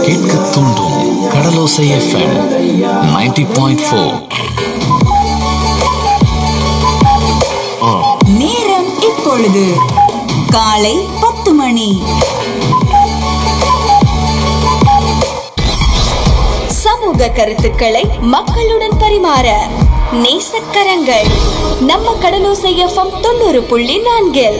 கேட்க தூண்டும் கடலோசை FM 90.4 point four நேரம் இப்பொழுது காலை பத்து மணி சமூக கருத்துக்களை மக்களுடன் பரிமாற நேசக்கரங்கள் நம்ம கடலோசை எஃப்எம் தொண்ணூறு புள்ளி நான்கில்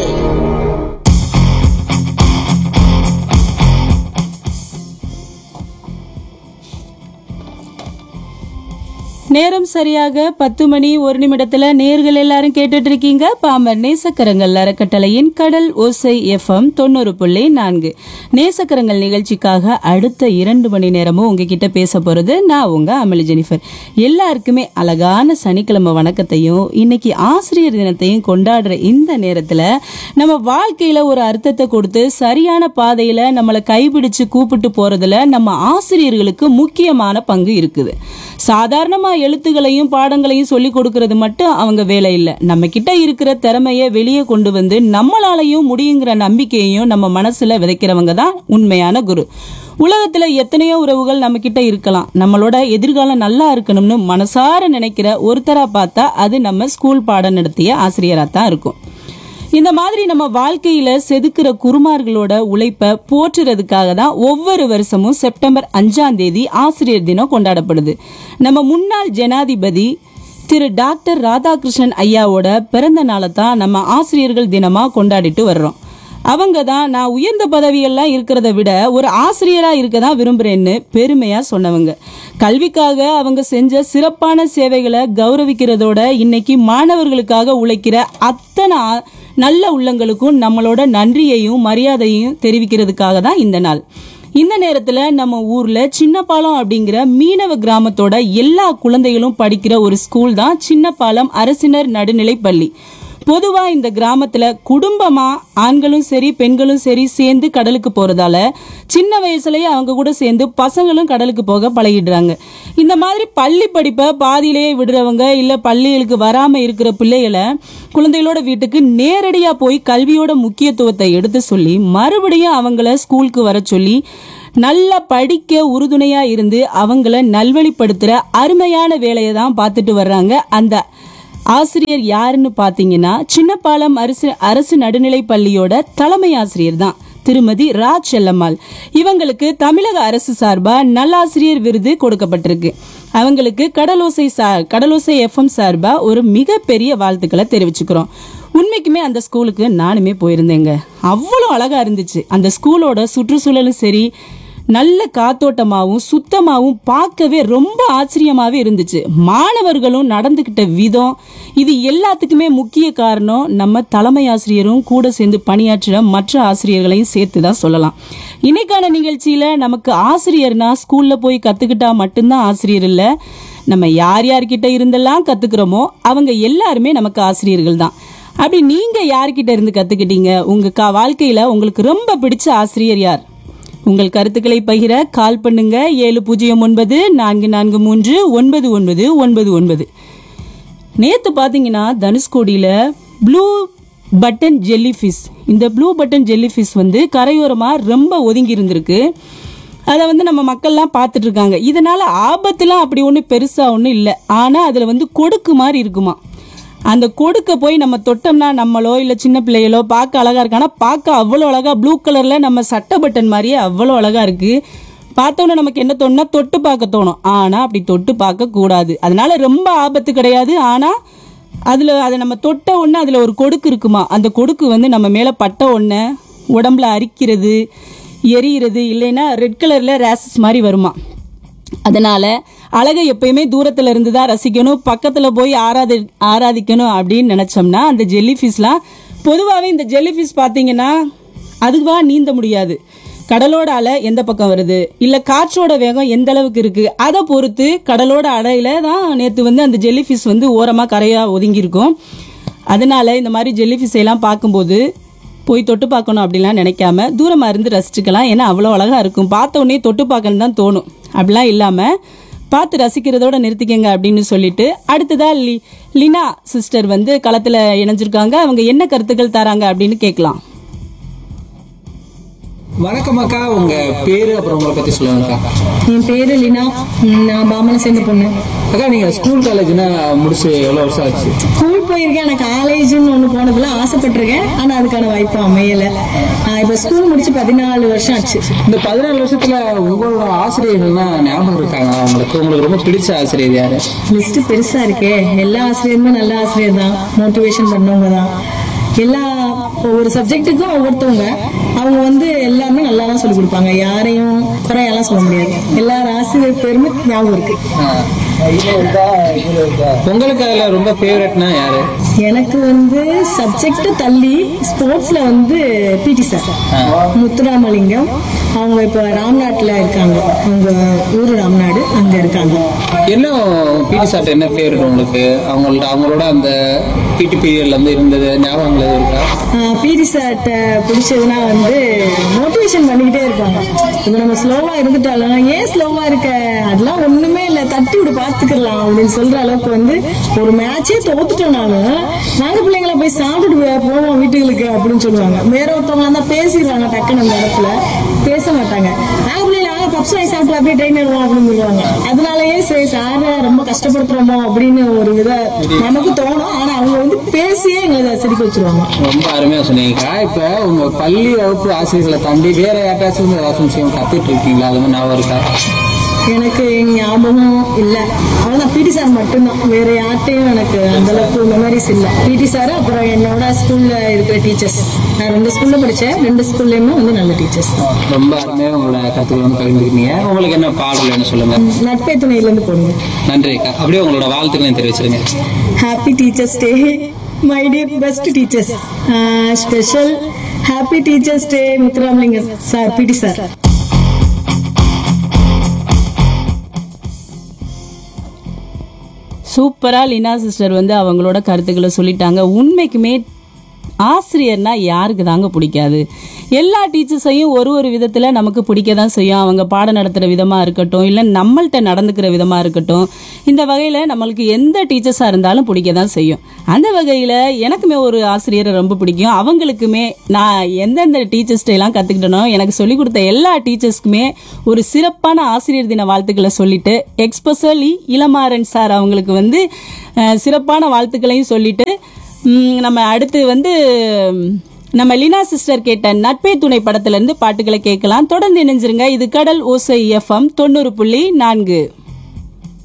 நேரம் சரியாக பத்து மணி ஒரு நிமிடத்துல நேர்கள் எல்லாரும் கேட்டுட்டு இருக்கீங்க பாம்பர் நேசக்கரங்கள் அறக்கட்டளையின் கடல் ஓசை எஃப்எம் தொண்ணூறு புள்ளி நான்கு நேசக்கரங்கள் நிகழ்ச்சிக்காக அடுத்த இரண்டு மணி நேரமும் உங்ககிட்ட பேச போறது நான் உங்க அமளி ஜெனிஃபர் எல்லாருக்குமே அழகான சனிக்கிழமை வணக்கத்தையும் இன்னைக்கு ஆசிரியர் தினத்தையும் கொண்டாடுற இந்த நேரத்துல நம்ம வாழ்க்கையில ஒரு அர்த்தத்தை கொடுத்து சரியான பாதையில நம்மளை கைபிடிச்சு கூப்பிட்டு போறதுல நம்ம ஆசிரியர்களுக்கு முக்கியமான பங்கு இருக்குது சாதாரணமா எழுத்துக்களையும் பாடங்களையும் சொல்லி கொடுக்கறது மட்டும் அவங்க வேலை இல்லை நம்ம கிட்ட இருக்கிற திறமைய வெளியே கொண்டு வந்து நம்மளாலையும் முடியுங்கிற நம்பிக்கையையும் நம்ம மனசுல விதைக்கிறவங்க தான் உண்மையான குரு உலகத்துல எத்தனையோ உறவுகள் நம்ம கிட்ட இருக்கலாம் நம்மளோட எதிர்காலம் நல்லா இருக்கணும்னு மனசார நினைக்கிற ஒருத்தரா பார்த்தா அது நம்ம ஸ்கூல் பாடம் நடத்திய ஆசிரியரா தான் இருக்கும் இந்த மாதிரி நம்ம வாழ்க்கையில செதுக்கிற குருமார்களோட உழைப்ப போற்றுறதுக்காக தான் ஒவ்வொரு வருஷமும் செப்டம்பர் அஞ்சாம் தேதி ஆசிரியர் தினம் கொண்டாடப்படுது நம்ம முன்னாள் ஜனாதிபதி திரு டாக்டர் ராதாகிருஷ்ணன் ஐயாவோட பிறந்த நாளை தான் நம்ம ஆசிரியர்கள் தினமா கொண்டாடிட்டு வர்றோம் அவங்க தான் நான் உயர்ந்த பதவியெல்லாம் இருக்கிறத விட ஒரு ஆசிரியரா இருக்க தான் விரும்புறேன்னு பெருமையா சொன்னவங்க கல்விக்காக அவங்க செஞ்ச சிறப்பான சேவைகளை கௌரவிக்கிறதோட இன்னைக்கு மாணவர்களுக்காக உழைக்கிற அத்தனை ஆ- நல்ல உள்ளங்களுக்கும் நம்மளோட நன்றியையும் மரியாதையும் தெரிவிக்கிறதுக்காக தான் இந்த நாள் இந்த நேரத்துல நம்ம ஊர்ல சின்னப்பாலம் அப்படிங்கிற மீனவ கிராமத்தோட எல்லா குழந்தைகளும் படிக்கிற ஒரு ஸ்கூல் தான் சின்னப்பாலம் அரசினர் நடுநிலைப் பள்ளி பொதுவா இந்த கிராமத்துல குடும்பமா ஆண்களும் சரி பெண்களும் சரி சேர்ந்து கடலுக்கு போறதால சின்ன வயசுலயே அவங்க கூட சேர்ந்து பசங்களும் கடலுக்கு போக பழகிடுறாங்க இந்த மாதிரி பள்ளி படிப்பை பாதியிலேயே விடுறவங்க இல்ல பள்ளிகளுக்கு வராம இருக்கிற பிள்ளைகளை குழந்தைகளோட வீட்டுக்கு நேரடியா போய் கல்வியோட முக்கியத்துவத்தை எடுத்து சொல்லி மறுபடியும் அவங்கள ஸ்கூலுக்கு வர சொல்லி நல்லா படிக்க உறுதுணையா இருந்து அவங்கள நல்வழிப்படுத்துற அருமையான வேலையை தான் பார்த்துட்டு வர்றாங்க அந்த ஆசிரியர் யாருன்னு பாத்தீங்கன்னா சின்னப்பாலம் அரசு அரசு நடுநிலைப் பள்ளியோட தலைமை ஆசிரியர் தான் திருமதி ரா செல்லம்மாள் இவங்களுக்கு தமிழக அரசு சார்பா நல்லாசிரியர் விருது கொடுக்கப்பட்டிருக்கு அவங்களுக்கு கடலோசை சா கடலோசை எஃப்எம் சார்பா ஒரு மிகப்பெரிய வாழ்த்துக்களை தெரிவிச்சுக்கிறோம் உண்மைக்குமே அந்த ஸ்கூலுக்கு நானுமே போயிருந்தேங்க அவ்வளோ அழகா இருந்துச்சு அந்த ஸ்கூலோட சுற்றுச்சூழலும் சரி நல்ல காத்தோட்டமாவும் சுத்தமாவும் பார்க்கவே ரொம்ப ஆச்சரியமாவே இருந்துச்சு மாணவர்களும் நடந்துக்கிட்ட விதம் இது எல்லாத்துக்குமே முக்கிய காரணம் நம்ம தலைமை ஆசிரியரும் கூட சேர்ந்து பணியாற்றுற மற்ற ஆசிரியர்களையும் சேர்த்து தான் சொல்லலாம் இன்னைக்கான நிகழ்ச்சியில நமக்கு ஆசிரியர்னா ஸ்கூல்ல போய் கத்துக்கிட்டா மட்டும்தான் ஆசிரியர் இல்ல நம்ம யார் யார்கிட்ட இருந்தெல்லாம் கத்துக்கிறோமோ அவங்க எல்லாருமே நமக்கு ஆசிரியர்கள் தான் அப்படி நீங்க யார்கிட்ட இருந்து கத்துக்கிட்டீங்க உங்க கா- வாழ்க்கையில உங்களுக்கு ரொம்ப பிடிச்ச ஆசிரியர் யார் உங்கள் கருத்துக்களை பகிர கால் பண்ணுங்க ஏழு பூஜ்ஜியம் ஒன்பது நான்கு நான்கு மூன்று ஒன்பது ஒன்பது ஒன்பது ஒன்பது நேத்து பாத்தீங்கன்னா தனுஷ்கோடியில ப்ளூ பட்டன் ஜெல்லி ஃபிஷ் இந்த ப்ளூ பட்டன் ஜெல்லி ஃபிஷ் வந்து கரையோரமா ரொம்ப ஒதுங்கி இருந்திருக்கு அதை வந்து நம்ம மக்கள்லாம் பார்த்துட்டு இருக்காங்க இதனால ஆபத்துலாம் அப்படி ஒன்றும் பெருசா ஒன்றும் இல்லை ஆனா அதுல வந்து கொடுக்கு மாதிரி இருக்குமா அந்த கொடுக்க போய் நம்ம தொட்டோம்னா நம்மளோ இல்ல சின்ன பிள்ளைகளோ பார்க்க அழகா இருக்கு ஆனா பார்க்க அவ்வளோ அழகா ப்ளூ கலர்ல நம்ம சட்டை பட்டன் மாதிரியே அவ்வளோ அழகா இருக்கு பார்த்தோன்னே நமக்கு என்ன தோணுனா தொட்டு பார்க்க தோணும் ஆனா அப்படி தொட்டு பார்க்க கூடாது அதனால ரொம்ப ஆபத்து கிடையாது ஆனா அதுல அதை நம்ம தொட்ட உடனே அதுல ஒரு கொடுக்கு இருக்குமா அந்த கொடுக்கு வந்து நம்ம மேல பட்ட உடனே உடம்புல அரிக்கிறது எரியிறது இல்லைன்னா ரெட் கலர்ல ரேசஸ் மாதிரி வருமா அதனால அழகை எப்பயுமே தூரத்துல இருந்து தான் ரசிக்கணும் பக்கத்துல போய் ஆராதி ஆராதிக்கணும் அப்படின்னு நினைச்சோம்னா அந்த ஜெல்லி ஃபிஷ்லாம் பொதுவாகவே இந்த ஜெல்லி ஃபிஷ் பார்த்தீங்கன்னா அதுவா நீந்த முடியாது கடலோட அலை எந்த பக்கம் வருது இல்ல காற்றோட வேகம் எந்த அளவுக்கு இருக்கு அதை பொறுத்து கடலோட அலையில தான் நேத்து வந்து அந்த ஜெல்லி ஃபிஷ் வந்து ஓரமா கரையா ஒதுங்கி இருக்கும் அதனால இந்த மாதிரி ஜெல்லி ஃபிஷ் எல்லாம் பார்க்கும்போது போய் தொட்டு பார்க்கணும் அப்படிலாம் நினைக்காம தூரமா இருந்து ரசிச்சுக்கலாம் ஏன்னா அவ்வளோ அழகா இருக்கும் பார்த்த உடனே தொட்டு பார்க்கணும் தான் தோணும் அப்படிலாம் இல்லாம பார்த்து ரசிக்கிறதோட நிறுத்திக்கங்க அப்படின்னு சொல்லிட்டு அடுத்ததா லி லினா சிஸ்டர் வந்து களத்துல இணைஞ்சிருக்காங்க அவங்க என்ன கருத்துக்கள் தராங்க அப்படின்னு கேட்கலாம் வணக்கம் அக்கா உங்க பேரு அப்புறம் உங்களை பத்தி சொல்லுங்க அக்கா என் பேரு லீனா ம், நான் பாமனை சேர்ந்த பொண்ணு அக்கா நீங்க ஸ்கூல் காலேஜ்னா முடிச்சு எவ்வளவு வருஷம் ஆச்சு ஸ்கூல் போயிருக்கேன் நான் காலேஜ்னு ஒன்று போனதுல ஆசைப்பட்டிருக்கேன் ஆனா அதுக்கான வாய்ப்பு அமையல நான் இப்போ ஸ்கூல் முடிச்சு பதினாலு வருஷம் ஆச்சு இந்த பதினாலு வருஷத்துல உங்களோட ஆசிரியர்கள்லாம் ஞாபகம் இருக்காங்க உங்களுக்கு உங்களுக்கு ரொம்ப பிடிச்ச ஆசிரியர் யாரு லிஸ்ட் பெருசா இருக்கே எல்லா ஆசிரியருமே நல்ல ஆசிரியர் தான் மோட்டிவேஷன் பண்ணவங்க தான் எல்லா ஒவ்வொரு சப்ஜெக்ட்டுக்கும் ஒவ்வொருத்தவங்க அவங்க வந்து எல்லாமே நல்லா தான் சொல்லிக் கொடுப்பாங்க யாரையும் குறையெல்லாம் சொல்ல முடியாது எல்லா ஆசிரியர் பேருமே ஞாபகம் இருக்கு உங்களுக்கு அதுல ரொம்ப ஃபேவரட்னா யாரு எனக்கு வந்து சப்ஜெக்ட் தள்ளி ஸ்போர்ட்ஸ்ல வந்து பிடி சார் முத்துராமலிங்கம் அவங்க இப்போ ராம்நாட்டில் இருக்காங்க அவங்க ஊர் ராம்நாடு அங்க இருக்காங்க என்ன பிடி சார்ட்ட என்ன ஃபேவரட் உங்களுக்கு அவங்கள்ட்ட அவங்களோட அந்த பிடி பீரியட்ல இருந்து இருந்தது ஞாபகங்கள் எதுவும் இருக்கா பிடி சார்ட்ட பிடிச்சதுன்னா வந்து மோட்டிவேஷன் பண்ணிக்கிட்டே இருப்பாங்க இப்போ நம்ம ஸ்லோவா இருந்துட்டாலும் ஏன் ஸ்லோவா இருக்க அதெல்லாம் ஒண்ணுமே இல்லை தட்டி விடு பார்த்துக்கலாம் அப்படின்னு சொல்ற அளவுக்கு வந்து ஒரு மேட்சே தோத்துட்டோம்னாலும் நாங்க பிள்ளைங்கள போய் சாப்பிட்டுட்டு போ- போவோம் வீட்டுகளுக்கு அப்படின்னு சொல்லுவாங்க வேற ஒருத்தவங்க தான் பேசிடுவாங்க டக்குன்னு அந்த இடத்துல பேச மாட்டாங்க நாங்க பிள்ளைங்க நாங்க பப்ஸ் வாங்கி சாப்பிட்டு அப்படியே ட்ரெயின் ஏறுவோம் அப்படின்னு சொல்லுவாங்க அதனாலயே சரி சார ரொம்ப கஷ்டப்படுத்துறோமோ அப்படின்னு ஒரு வித நமக்கு தோணும் ஆனா அவங்க வந்து பேசியே எங்களை சிரிக்க வச்சிருவாங்க ரொம்ப அருமையா சொன்னீங்கக்கா இப்ப உங்க பள்ளி வகுப்பு ஆசிரியர்களை தாண்டி வேற யார்ட்டாச்சும் ஏதாச்சும் விஷயம் கத்துட்டு இருக்கீங்களா அது மாதிரி ஞாபகம் இருக்கா எனக்கு ஞாபகம் இல்ல அவ்வளவுதான் பிடி சார் மட்டும்தான் வேற யார்ட்டையும் எனக்கு அந்த அளவுக்கு மெமரிஸ் இல்ல பிடி சார் அப்புறம் என்னோட ஸ்கூல்ல இருக்கிற டீச்சர்ஸ் நான் ரெண்டு ஸ்கூல்ல படிச்சேன் ரெண்டு ஸ்கூல்லயுமே வந்து நல்ல டீச்சர்ஸ் ரொம்ப அருமையா உங்களோட கருத்துக்களை வந்து பகிர்ந்துக்கிட்டீங்க உங்களுக்கு என்ன பாடலன்னு சொல்லுங்க நட்பே துணையில இருந்து போடுங்க நன்றி அக்கா அப்படியே உங்களோட வாழ்த்துக்களையும் தெரிவிச்சிருங்க happy teachers day my dear best teachers special happy teachers day Muthuramalingam sir PT sir சூப்பரா லீனா சிஸ்டர் வந்து அவங்களோட கருத்துக்களை சொல்லிட்டாங்க உண்மைக்குமே ஆசிரியர்னா யாருக்கு தாங்க பிடிக்காது எல்லா டீச்சர்ஸையும் ஒரு ஒரு விதத்தில் நமக்கு பிடிக்க தான் செய்யும் அவங்க பாடம் நடத்துகிற விதமாக இருக்கட்டும் இல்லை நம்மள்ட்ட நடந்துக்கிற விதமாக இருக்கட்டும் இந்த வகையில் நம்மளுக்கு எந்த டீச்சர்ஸாக இருந்தாலும் பிடிக்க தான் செய்யும் அந்த வகையில் எனக்குமே ஒரு ஆசிரியரை ரொம்ப பிடிக்கும் அவங்களுக்குமே நான் எந்தெந்த டீச்சர்ஸ்ட எல்லாம் கற்றுக்கிட்டனோ எனக்கு சொல்லிக் கொடுத்த எல்லா டீச்சர்ஸ்க்குமே ஒரு சிறப்பான ஆசிரியர் தின வாழ்த்துக்களை சொல்லிட்டு எக்ஸ்பெஷலி இளமாறன் சார் அவங்களுக்கு வந்து அஹ், சிறப்பான வாழ்த்துக்களையும் சொல்லிட்டு ம், நம்ம அடுத்து வந்து ம், நம்ம லீனா சிஸ்டர் கேட்ட நட்பே துணை படத்துல இருந்து பாட்டுகளை கேட்கலாம் தொடர்ந்து இணைஞ்சிருங்க இது கடல் ஓசை எஃப்எம் தொண்ணூறு புள்ளி நான்கு